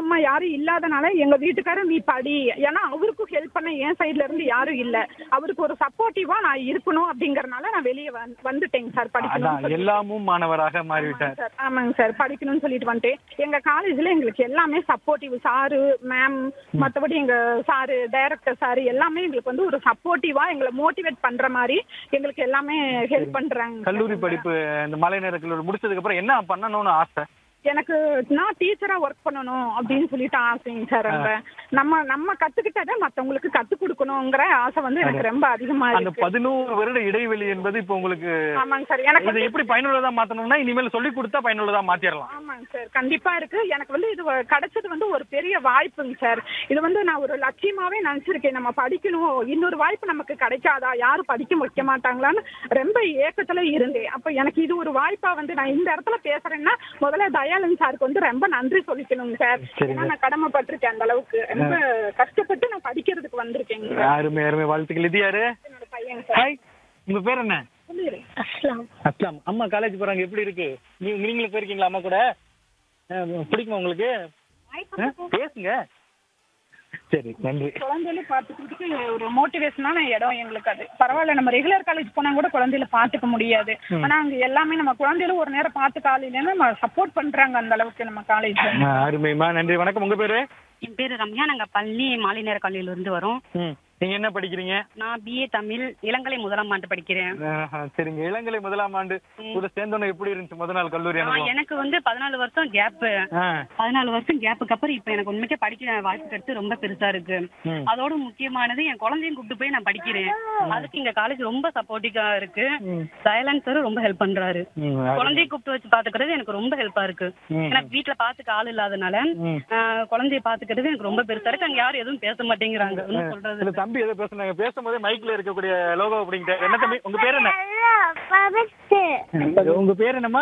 அம்மா யாரும் இல்லாதனால எங்க வீட்டுக்காரர் நீ படி ஏன்னா அவருக்கும் ஹெல்ப் பண்ண என் சைடுல இருந்து யாரும் இல்ல அவருக்கு ஒரு சப்போர்ட்டிவா நான் இருக்கணும் அப்படிங்கறனால நான் வெளியே வந்துட்டேங்க சார் படிக்கணும் அதான் எல்லாமும் மாணவராக மாறிவிட்டார் சார் ஆமாங்க சார் படிக்கணும்னு சொல்லிட்டு வந்துட்டு எங்க காலேஜ்ல எங்களுக்கு எல்லாமே சப்போர்ட்டிவ் சாரு மேம் மத்தபடி எங்க சாரு டைரக்டர் சாரு எல்லாமே எங்களுக்கு வந்து ஒரு சப்போர்ட்டிவா எங்களை மோட்டிவேட் பண்ற மாதிரி எங்களுக்கு எல்லாமே ஹெல்ப் பண்றாங்க கல்லூரி படிப்பு இந்த மலை நேர கல்லூரி முடிச்சதுக்கு அப்புறம் என்ன பண்ணணும்னு ஆசை எனக்கு நான் டீச்சரா ஒர்க் பண்ணணும் அப்படின்னு சொல்லிட்டு ஆசைங்க சார் அங்க நம்ம நம்ம கத்துக்கிட்டதை மத்தவங்களுக்கு கத்து கொடுக்கணுங்கிற ஆசை வந்து எனக்கு ரொம்ப அதிகமா அந்த இருக்கு பதினோரு வருட இடைவெளி என்பது இப்ப உங்களுக்கு ஆமாங்க சார் எனக்கு இதை எப்படி பயனுள்ளதா மாத்தணும்னா இனிமேல் சொல்லி கொடுத்தா பயனுள்ளதா மாத்திரலாம் ஆமாங்க சார் கண்டிப்பா இருக்கு எனக்கு வந்து இது வ- கிடைச்சது வந்து ஒரு பெரிய வாய்ப்புங்க சார் இது வந்து நான் ஒரு லட்சியமாவே நினைச்சிருக்கேன் நம்ம படிக்கணும் இன்னொரு வாய்ப்பு நமக்கு கிடைக்காதா யாரும் படிக்க வைக்க மாட்டாங்களான்னு ரொம்ப ஏக்கத்துல இருந்தேன் அப்ப எனக்கு இது ஒரு வாய்ப்பா வந்து நான் இந்த இடத்துல பேசுறேன்னா முதல்ல தயாளன் சாருக்கு வந்து ரொம்ப நன்றி சொல்லிக்கணுங்க சார் சரிங்க. ஏன்னா நான் கடமைப்பட்டிருக்கேன் அந்த அளவுக்கு ரொம்ப கஷ்டப்பட்டு நான் படிக்கிறதுக்கு வந்திருக்கேங்க சார் அருமை அருமை வாழ்த்துக்கள் இது யாரு என்னோட பையன் சார் ஹாய் உங்க பேர் என்ன சொல்லிடுறேன் அஸ்லாம் அஸ்லாம் அம்மா காலேஜ் போறாங்க எப்படி இருக்கு நீ- நீங்களும் போயிருக்கீங்களா அம்மா கூட அஹ், பிடிக்குமா உங்களுக்கு அஹ், பேசுங்க சரி நன்றி குழந்தையில பார்த்துக்கிறதுக்கு ஒரு மோட்டிவேஷனான இடம் எங்களுக்கு அது பரவாயில்ல நம்ம ரெகுலர் காலேஜ் போனா கூட குழந்தையில பார்த்துக்க முடியாது ஆனா அங்க எல்லாமே நம்ம குழந்தையில ஒரு நேரம் பார்த்து காலையில நம்ம சப்போர்ட் பண்றாங்க அந்த அளவுக்கு நம்ம காலேஜ் அஹ், அருமைம்மா நன்றி வணக்கம் உங்க பேரு என் பேரு ரம்யா நாங்க பள்ளி மாலை நேர கல்லூரியில இருந்து வரோம் ம் நீங்க என்ன படிக்கிறீங்க நான் பிஏ தமிழ் இளங்கலை முதலாம் ஆண்டு படிக்கிறேன் ஆஹா, சரிங்க இளங்கலை முதலாம் ஆண்டு கூட சேர்ந்தோன்னு எப்படி இருந்துச்சு முத நாள் கல்லூரி நான் அனுபவம் எனக்கு வந்து பதினாலு வருஷம் கேப் ஆ, பதினாலு வருஷம் கேப்புக்கு அப்புறம் இப்ப எனக்கு உண்மைக்கே படிக்கிற வாய்ப்பு கிடைச்சு ரொம்ப பெருசா இருக்கு ம். அதோட முக்கியமானது என் குழந்தையும் கூப்பிட்டு போய் நான் படிக்கிறேன் அதுக்கு இங்க காலேஜ் ரொம்ப சப்போர்ட்டிவா இருக்கு சைலன்ஸ் சார் ரொம்ப ஹெல்ப் பண்றாரு ம், அருமை. குழந்தைய கூப்பிட்டு வச்சு பாத்துக்கிறது எனக்கு ரொம்ப ஹெல்ப்பா இருக்கு ம். ஏன்னா வீட்டுல பாத்துக்க ஆள் இல்லாதனால ம். ஆஹ், குழந்தைய பாத்துக்கிறது எனக்கு ரொம்ப பெருசா இருக்கு அங்க யாரும் எதுவும் பேச மாட்டேங்கிறாங்க ஒன்னும் சொல்றது இல்ல தம்பி ஏதோ பேசுனாங்க பேசும்போதே மைக்ல இருக்கக்கூடிய லோகோ அப்படிங்கிட்ட என்ன தம்பி உங்க பேர் என்ன உங்க பேர் என்னம்மா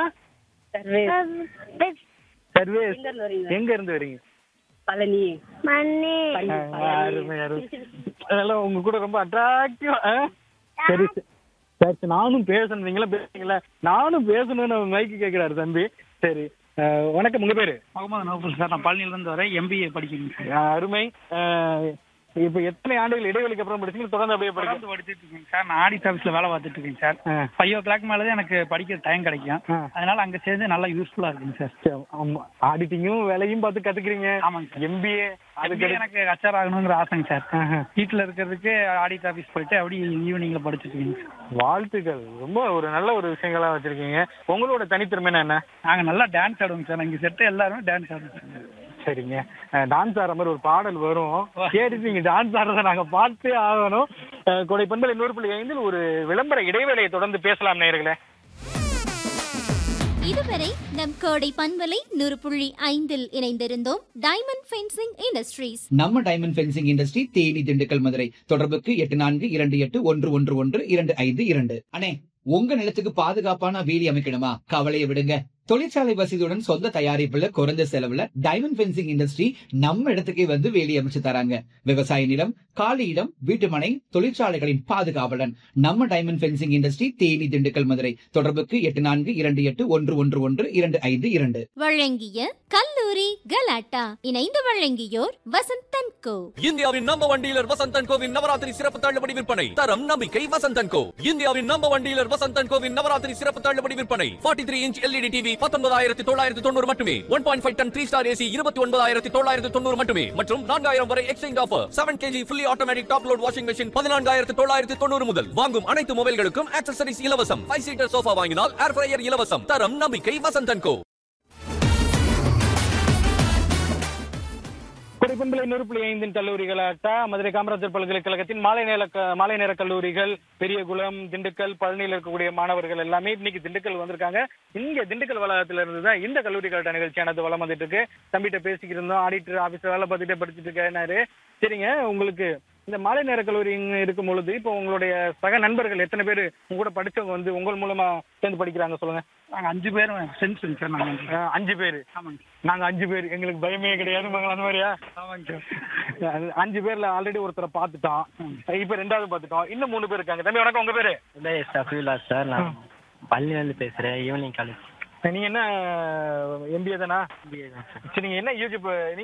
சர்வேஸ் எங்க இருந்து வரீங்க எங்க இருந்து வரீங்க பழனி மண்ணே ஆ, அருமை அருமை அதெல்லாம் உங்க கூட ரொம்ப அட்ராக்டிவா சரி சரி. சரி சரி, நானும் பேசணும் நீங்களும் பேசுறீங்களா நானும் பேசணும்னு மைக்கு கேக்குறாரு தம்பி சரி ஆ, வணக்கம் உங்க பேரு முகமது நௌஃபுல் சார் நான் பழனியிலேருந்து வரேன் எம்பிஏ படிக்கிறேன் சார் ஆ, அருமை ஆ, இப்ப எத்தனை ஆண்டுகள் இடைவெளிக்கு அப்புறம் படிச்சீங்க தொடர்ந்து அப்படியே படிக்க தொடர்ந்து படிச்சுட்டு இருக்கேங்க சார் நான் ஆடிட் ஆஃபீஸில் வேலை பார்த்துட்டு இருக்கேன் சார் ஆ. ஃபைவ் ஓ கிளாக் மேலே தான் எனக்கு படிக்கிற டைம் கிடைக்கும் ஆ. அதனால அங்கே சேர்ந்து நல்லா யூஸ்ஃபுல்லாக இருக்குங்க சார் ஆடிட்டிங்கும் வேலையும் பார்த்து கத்துக்கிறீங்க ஆமாங்க சார். எம்பிஏ அதுக்கு அதுக்கு எனக்கு ஹச்ஆர் ஆகணுங்கிற ஆசைங்க சார் ஆஹா. வீட்டில் இருக்கிறதுக்கு ஆடிட் ஆஃபீஸ் போயிட்டு அப்படி ஈவினிங்ல படிச்சுட்டு இருக்கேங்க சார் வாழ்த்துக்கள் ரொம்ப ஒரு நல்ல ஒரு விஷயங்களா வச்சிருக்கீங்க உங்களோட தனித்திறமை என்ன நாங்கள் நல்லா டான்ஸ் ஆடுவோங்க சார் இங்கே செட்டு எல்லாருமே டான்ஸ் ஆடுவோம் சார் சரிங்க டான்ஸ் ஆடுற மாதிரி ஒரு பாடல் வரும் கேட்டுட்டு நீங்க டான்ஸ் ஆடுறத நாங்க பார்த்தே ஆகணும் அஹ், கொடை பண்பல் இன்னொரு புள்ளி ஐந்தில் ஒரு விளம்பர இடைவேளையை தொடர்ந்து பேசலாம் நேயர்களே இதுவரை நம் கோடை பண்பலை நூறு புள்ளி ஐந்தில் இணைந்திருந்தோம் டைமண்ட் ஃபென்சிங் இண்டஸ்ட்ரீஸ் நம்ம diamond fencing industry Theni Dindigul Madurai தொடர்புக்கு எட்டு நான்கு இரண்டு எட்டு ஒன்று ஒன்று ஒன்று இரண்டு ஐந்து இரண்டு அண்ணே உங்க நிலத்துக்கு பாதுகாப்பான வேலி அமைக்கணுமா கவலையை விடுங்க தொழிற்சாலை வசதியுடன் சொந்த தயாரிப்புல குறைஞ்ச செலவுல டைமண்ட் ஃபென்சிங் இண்டஸ்ட்ரி நம்ம இடத்துக்கே வந்து வேலி அமைச்சு தராங்க விவசாய நிலம் காலி இடம் வீட்டுமனை தொழிற்சாலைகளின் பாதுகாவலன் நம்ம diamond fencing industry Theni Dindigul Madurai தொடர்புக்கு எட்டு நான்கு இரண்டு எட்டு ஒன்று ஒன்று ஒன்று இரண்டு ஐந்து இரண்டு வழங்கிய கல்லூரி கலாட்டா இணைந்து வழங்கியோர் வசந்தன் கோ இந்தியாவின் நம்பர் ஒன் டீலர் வசந்தன் கோவின் நவராத்திரி சிறப்பு தள்ளுபடி விற்பனை தரம் நம்பிக்கை வசந்தன் கோ இந்தியாவின் நம்பர் ஒன் டீலர் வசந்தன் கோவின் நவராத்திரி சிறப்பு தள்ளுபடி விற்பனை 43 த்ரீ இன்ச் எல்இடி டிவி பத்தொன்பதாயிரத்தி தொள்ளாயிரத்தி தொண்ணூறு மட்டுமே one point five ton three star AC இருபத்தி ஒன்பதாயிரத்தி தொள்ளாயிரத்தி தொண்ணூறு மட்டுமே மற்றும் நான்காயிரம் வரை exchange offer seven KG fully automatic top load washing machine பதினான்காயிரத்தி தொள்ளாயிரத்தி தொண்ணூறு முதல் வாங்கும் அனைத்து மொபைல்களுக்கும் ஆக்சசரிஸ் இலவசம் ஃபைவ் சீட்டர் சோஃபா வாங்கினால் ஏர் ஃப்ரையர் இலவசம் தரம் நம்பிக்கை வசந்தன் கோ கொடைப்பண்பலை நூறு புள்ளி ஐந்தின் கல்லூரிகளாட்டா மதுரை காமராஜர் பல்கலைக்கழகத்தின் மாலை நேர க- மாலை நேர கல்லூரிகள் பெரியகுளம் திண்டுக்கல் பழனியில் இருக்கக்கூடிய மாணவர்கள் எல்லாமே இன்னைக்கு திண்டுக்கல் வந்திருக்காங்க இங்க திண்டுக்கல் வளாகத்துல இருந்து தான் இந்த கல்லூரிகள்ட்ட நிகழ்ச்சியானது வளம் வந்துட்டு இருக்கு தம்பிட்ட பேசிக்கிட்டு இருந்தோம் ஆடிட்டர் ஆபீஸ்ல வேலை பார்த்துட்டே படிச்சுட்டு இருக்காரு சரிங்க உங்களுக்கு இந்த மாலை நேர கல்லூரி இங்க இருக்கும் பொழுது இப்போ உங்களுடைய சக நண்பர்கள் எத்தனை பேர் உங்க கூட படிச்சவங்க வந்து உங்கள் மூலமா சேர்ந்து படிக்கிறாங்க சொல்லுங்க நாங்கள் அஞ்சு பேரும் ஃப்ரெண்ட்ஸுங்க சார் நாங்கள் அஹ், அஞ்சு பேர் ஆமாங்க நாங்க அஞ்சு பேர் எங்களுக்கு பயமே கிடையாது அந்த மாதிரியா ஆமாங்க சார் அது அஞ்சு பேர்ல ஆல்ரெடி ஒருத்தரை பார்த்துட்டோம் இப்ப ரெண்டாவது பார்த்துட்டோம் இன்னும் மூணு பேர் இருக்காங்க தம்பி வணக்கம் உங்க பேரு உதய சஃபியுல்லா சார் நான் பள்ளியிலேருந்து பேசுகிறேன் ஈவினிங் காலேஜ் நீங்க என்ன எம்பிஏ தானா பிஏ தான் சார் சரி நீங்க என்ன யூடியூப்